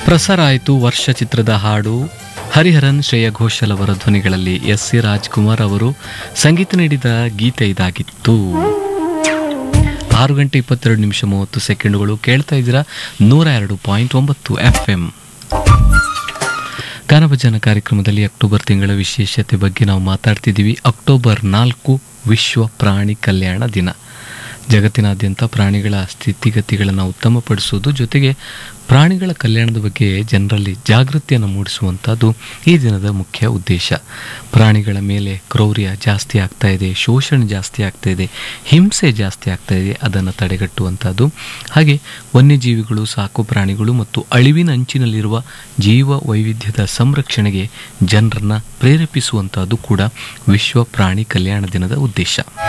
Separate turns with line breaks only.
ಪ್ರಸಾರ ಆಯಿತು ವರ್ಷ ಚಿತ್ರದ ಹಾಡು ಹರಿಹರನ್ ಶ್ರೇಯ ಘೋಷಲ್ ಅವರ ಧ್ವನಿಗಳಲ್ಲಿ ಎಸ್ ಸಿ ರಾಜ್ಕುಮಾರ್ ಅವರು ಸಂಗೀತ ನೀಡಿದ ಗೀತೆ ಇದಾಗಿತ್ತು ಆರು ಗಂಟೆ ಇಪ್ಪತ್ತೆರಡು ನಿಮಿಷ ಮೂವತ್ತು ಸೆಕೆಂಡುಗಳು ಕೇಳ್ತಾ ಇದ್ದೀರಾ ನೂರ ಎರಡು ಪಾಯಿಂಟ್ ಒಂಬತ್ತು ಎಫ್ ಎಂ ಗಾನಭಜನ ಕಾರ್ಯಕ್ರಮದಲ್ಲಿ ಅಕ್ಟೋಬರ್ ತಿಂಗಳ ವಿಶೇಷತೆ ಬಗ್ಗೆ ನಾವು ಮಾತಾಡ್ತಿದ್ದೀವಿ ಅಕ್ಟೋಬರ್ ನಾಲ್ಕು ವಿಶ್ವ ಪ್ರಾಣಿ ಕಲ್ಯಾಣ ದಿನ ಜಗತ್ತಿನಾದ್ಯಂತ ಪ್ರಾಣಿಗಳ ಸ್ಥಿತಿಗತಿಗಳನ್ನು ಉತ್ತಮಪಡಿಸುವುದು ಜೊತೆಗೆ ಪ್ರಾಣಿಗಳ ಕಲ್ಯಾಣದ ಬಗ್ಗೆ ಜನರಲ್ಲಿ ಜಾಗೃತಿಯನ್ನು ಮೂಡಿಸುವಂಥದ್ದು ಈ ದಿನದ ಮುಖ್ಯ ಉದ್ದೇಶ ಪ್ರಾಣಿಗಳ ಮೇಲೆ ಕ್ರೌರ್ಯ ಜಾಸ್ತಿ ಆಗ್ತಾ ಇದೆ ಶೋಷಣೆ ಜಾಸ್ತಿ ಆಗ್ತಾ ಇದೆ ಹಿಂಸೆ ಜಾಸ್ತಿ ಆಗ್ತಾ ಇದೆ ಅದನ್ನು ತಡೆಗಟ್ಟುವಂಥದ್ದು ಹಾಗೆ ವನ್ಯಜೀವಿಗಳು ಸಾಕು ಪ್ರಾಣಿಗಳು ಮತ್ತು ಅಳಿವಿನ ಅಂಚಿನಲ್ಲಿರುವ ಜೀವ ವೈವಿಧ್ಯದ ಸಂರಕ್ಷಣೆಗೆ ಜನರನ್ನು ಪ್ರೇರೇಪಿಸುವಂಥದ್ದು ಕೂಡ ವಿಶ್ವ ಪ್ರಾಣಿ ಕಲ್ಯಾಣ ದಿನದ ಉದ್ದೇಶ